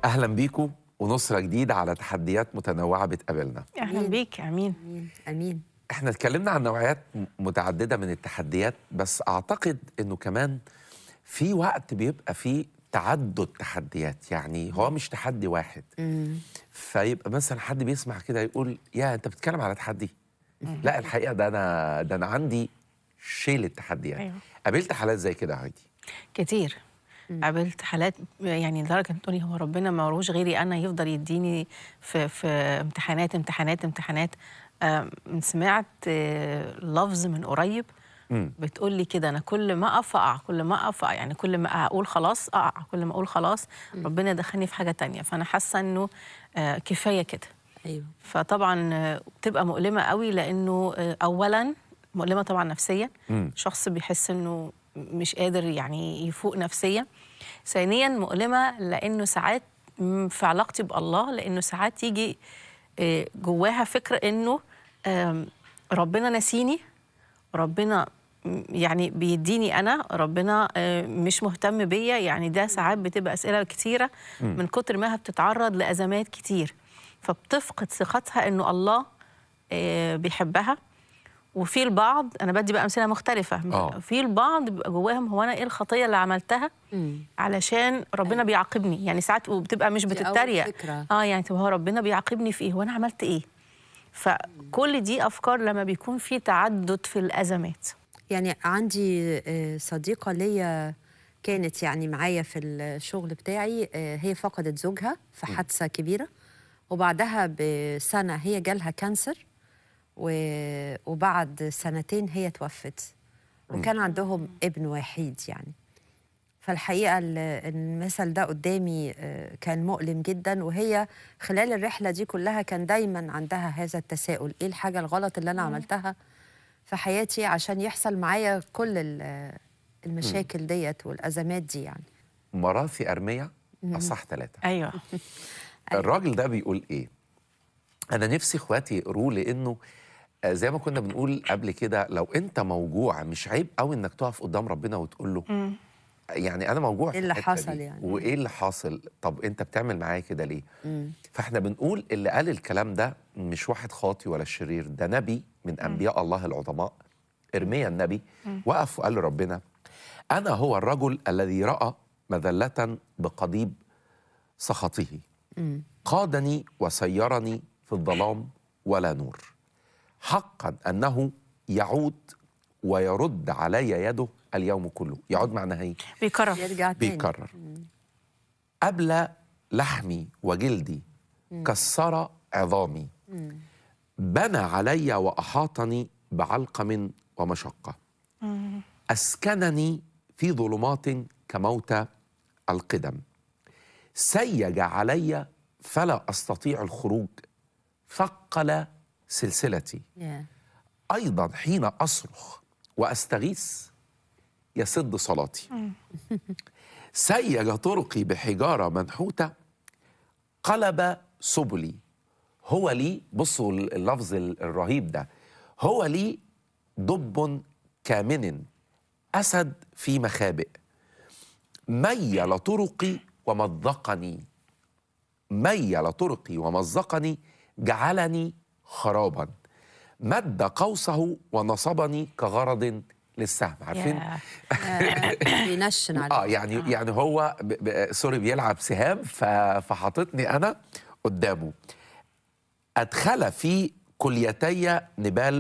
اهلا بيكم ونصره جديده على تحديات متنوعه بتقابلنا اهلا أمين. بيك امين امين امين احنا اتكلمنا عن نوعيات م- متعدده من التحديات بس اعتقد انه كمان في وقت بيبقى فيه تعدد تحديات يعني هو مش تحدي واحد مم. فيبقى مثلا حد بيسمع كده يقول يا انت بتتكلم على تحدي لا الحقيقه ده انا ده انا عندي شيل تحديات أيوة. قابلت حالات زي كده عادي كتير قابلت حالات يعني لدرجه إن تقولي هو ربنا ما وروش غيري انا يفضل يديني في في امتحانات امتحانات امتحانات آم، سمعت آه، لفظ من قريب مم. بتقول لي كده انا كل ما اقف اقع كل ما اقف أقع، يعني كل ما اقول خلاص اقع كل ما اقول خلاص ربنا دخلني في حاجه تانية فانا حاسه انه آه، كفايه كده ايوه فطبعا آه، بتبقى مؤلمه قوي لانه آه، اولا مؤلمه طبعا نفسيا مم. شخص بيحس انه مش قادر يعني يفوق نفسيا ثانيا مؤلمه لانه ساعات م- في علاقتي بالله لانه ساعات يجي آه، جواها فكره انه آم، ربنا نسيني ربنا م- يعني بيديني انا ربنا آه، مش مهتم بيا يعني ده ساعات بتبقى اسئله كتيره من كتر ما هي بتتعرض لازمات كتير فبتفقد ثقتها انه الله آه، بيحبها وفي البعض انا بدي بقى امثله مختلفه آه. في البعض بيبقى جواهم هو انا ايه الخطيه اللي عملتها مم. علشان ربنا بيعاقبني يعني ساعات وبتبقى مش دي أول بتتريق فكرة. اه يعني طب هو ربنا بيعاقبني في ايه هو انا عملت ايه فكل دي افكار لما بيكون في تعدد في الازمات يعني عندي آه، صديقة ليا كانت يعني معايا في الشغل بتاعي آه، هي فقدت زوجها في حادثة كبيرة وبعدها بسنة هي جالها كانسر و- وبعد سنتين هي توفت وكان عندهم ابن وحيد يعني فالحقيقة ال- المثل ده قدامي آه، كان مؤلم جدا وهي خلال الرحلة دي كلها كان دايما عندها هذا التساؤل ايه الحاجة الغلط اللي أنا عملتها في حياتي عشان يحصل معايا كل ال- المشاكل ديت والأزمات دي يعني مراثي ارميه اصح ثلاثه ايوه الراجل ده بيقول ايه انا نفسي اخواتي يقروا لانه آه، زي ما كنا بنقول قبل كده لو انت موجوع مش عيب قوي انك تقف قدام ربنا وتقول له يعني انا موجوع في إيه اللي الحتة حصل دي، يعني؟ وايه اللي حاصل طب انت بتعمل معايا كده ليه فاحنا بنقول اللي قال الكلام ده مش واحد خاطي ولا شرير ده نبي من انبياء الله العظماء ارميا النبي وقف وقال لربنا انا هو الرجل الذي راى مذله بقضيب سخطه قادني وسيرني في الظلام ولا نور حقا انه يعود ويرد علي يده اليوم كله يعود معناها ايه بيكرر يرجع تاني بيكرر أبلى لحمي وجلدي كسر عظامي بنى علي وأحاطني بعلقم ومشقة أسكنني في ظلمات كموت القدم سيج علي فلا أستطيع الخروج ثقل سلسلتي Yeah. أيضا حين أصرخ وأستغيث يسد صلاتي سيج طرقي بحجارة منحوتة قلب سبلي هو لي بصوا اللفظ الرهيب ده هو لي دب كامن أسد في مخابئ ميل طرقي ومزقني ميل طرقي ومزقني جعلني خرابا مد قوسه ونصبني كغرض للسهم عارفين يا بينشن عليه اه يعني يعني هو ب... ب... سوري بيلعب سهام ف... فحاططني انا قدامه ادخل في كليتي نبال